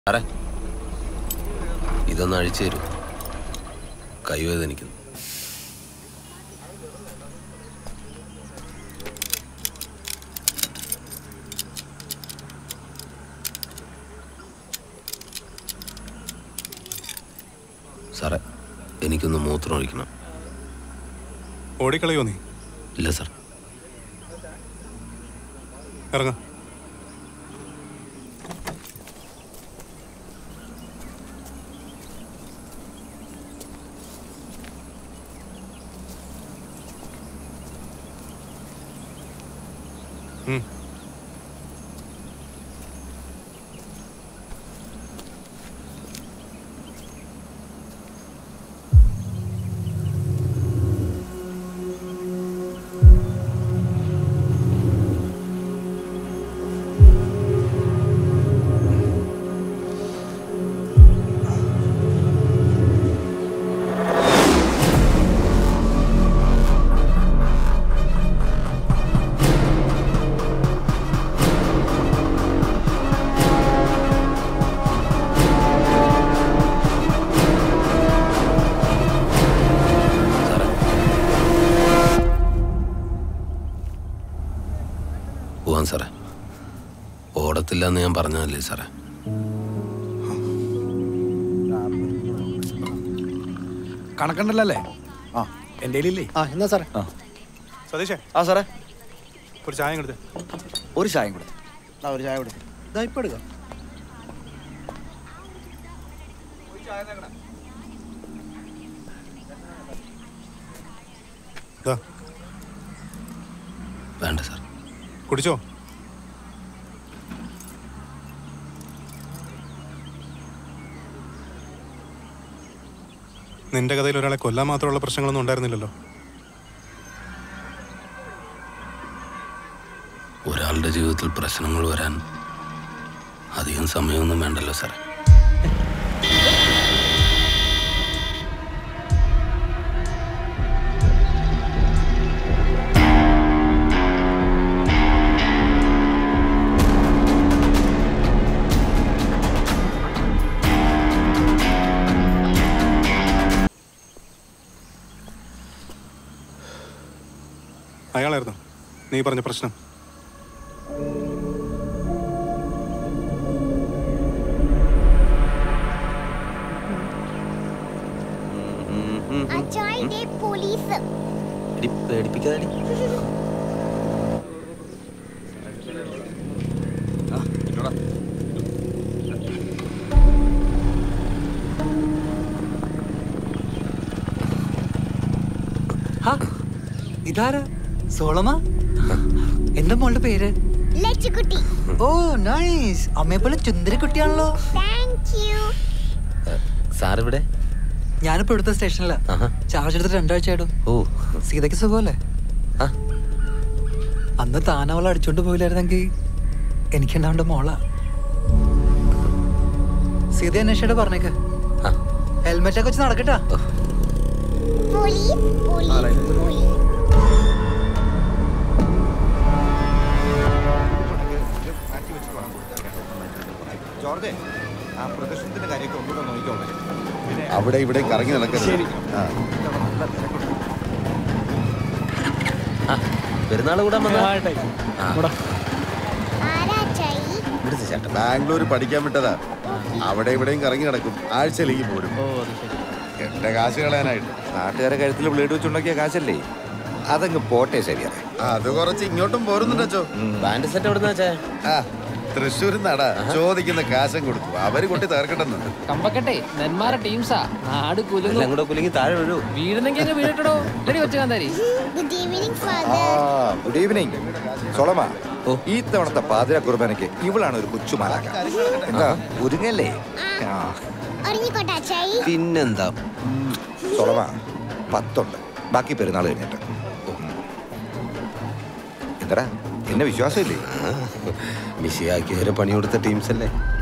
സാറേ ഇതൊന്ന് അഴിച്ചു തരൂ കൈവേദനിക്കുന്നു സാറേ എനിക്കൊന്ന് മൂത്രം ഒഴിക്കണം ഓടിക്കളയോ നീ ഇല്ല സാർ ഇറങ്ങ സാറേ പോവാൻ സാറേ ഓടത്തില്ല എന്ന് ഞാൻ പറഞ്ഞതല്ലേ സാറേ കണക്കുണ്ടല്ലോ അല്ലേ ആ എൻ്റെ കയ്യിലില്ലേ ആ എന്നാ സാറേ സതീഷേ ആ സാറേ ഒരു ചായ എടുത്ത് ഒരു ചായം കൂടെ ആ ഒരു ചായ കൊടു ഇതാ ഇപ്പം എടുക്കാം ഇതാ വേണ്ട സാർ കുടിച്ചോ നിന്റെ കഥയിൽ ഒരാളെ കൊല്ലാൻ മാത്രമുള്ള പ്രശ്നങ്ങളൊന്നും ഉണ്ടായിരുന്നില്ലല്ലോ ഒരാളുടെ ജീവിതത്തിൽ പ്രശ്നങ്ങൾ വരാൻ അധികം സമയമൊന്നും വേണ്ടല്ലോ സാറേ അയാളായിരുന്നു നീ പറഞ്ഞ പ്രശ്നം അച്ചായി ദേ പോലീസ് പേടിപ്പിക്കാതെ ഇതാരാ സോളമ എന്താ മോളുടെ പേര് ലച്ചുകുട്ടി ഓ നൈസ് അമ്മയെ പോലെ ചുന്ദരി കുട്ടിയാണല്ലോ താങ്ക് യു സാർ ഇവിടെ ഞാനിപ്പോ ഇവിടുത്തെ സ്റ്റേഷനിലാ ആഹാ. ചാർജ് എടുത്തിട്ട് രണ്ടാഴ്ചയായിടും ഓ സീതയ്ക്ക് സുഖമല്ലേ ആ. അന്ന് താനവളെ അടിച്ചോണ്ട് പോയില്ലായിരുന്നെങ്കിൽ എനിക്കുണ്ടാവേണ്ട മോളാ സീത അന്വേഷിച്ചിട്ട് പറഞ്ഞേക്ക് ആ. ഹെൽമെറ്റ് ഒക്കെ വെച്ച് നടക്കട്ടാ പോലീസ് പോലീസ് പോലീസ് ജോർജെ ആ പ്രദർശനത്തിന്റെ കാര്യമൊക്കെ ഒന്നുകൂടെ നോക്കിക്കോളെ പിന്നെ അവിടെ ഇവിടെ കറങ്ങി നടക്കരുത് ആ. പെരുന്നാൾ കൂടാൻ വന്ന ആരാ അച്ചായി ഇവിടുത്തെ ചേട്ടൻ ബാംഗ്ലൂർ പഠിക്കാൻ വിട്ടതാ അവിടെ ഇവിടെയും കറങ്ങി നടക്കും ആഴ്ചയിലേക്ക് പോരും എന്റെ കാശ് കളയാനായിട്ട് നാട്ടുകാരെ കഴുത്തിൽ ബ്ലേഡ് വെച്ചുണ്ടാക്കിയ കാശല്ലേ അതങ്ങ് പോട്ടെ ശരിയാ അത് കുറച്ച് ഇങ്ങോട്ടും പോരുന്നുണ്ടോ ബാൻഡ് സെറ്റ് എവിടെ വെച്ചേ ആ തൃശ്ശൂർ നട ചോദിക്കുന്ന കാശം കൊടുത്തു അവര് കൊട്ടി തീർക്കട്ടെന്ന് കമ്പക്കട്ടെ നെന്മാറ ടീംസാ നാട് എല്ലാം കുലുങ്ങും കൂടെ കുലുങ്ങി താഴെ വീഴൂ വീഴുന്നെങ്കിൽ അങ്ങ് വീഴട്ടോ റെഡി വെച്ച് കാന്താരി ഗുഡ് ഈവനിങ് ആ ഫാദർ ഗുഡ് ഈവനിങ് സോളമ ഈ തവണത്തെ പാതിര കുർബാനയ്ക്ക് ഇവളാണ് ഒരു കൊച്ചു മാലാക്ക എന്താ ഒരുങ്ങല്ലേ ആ അറിഞ്ഞിക്കോട്ടെ അച്ചായി പിന്നെന്താ സോളമ പത്തുണ്ട് ബാക്കി പെരുന്നാൾ കഴിഞ്ഞിട്ട് എന്താടാ എന്നെ വിശ്വാസമില്ലേ മിശിയാക്കി വരെ പണി കൊടുത്ത ടീംസ് അല്ലേ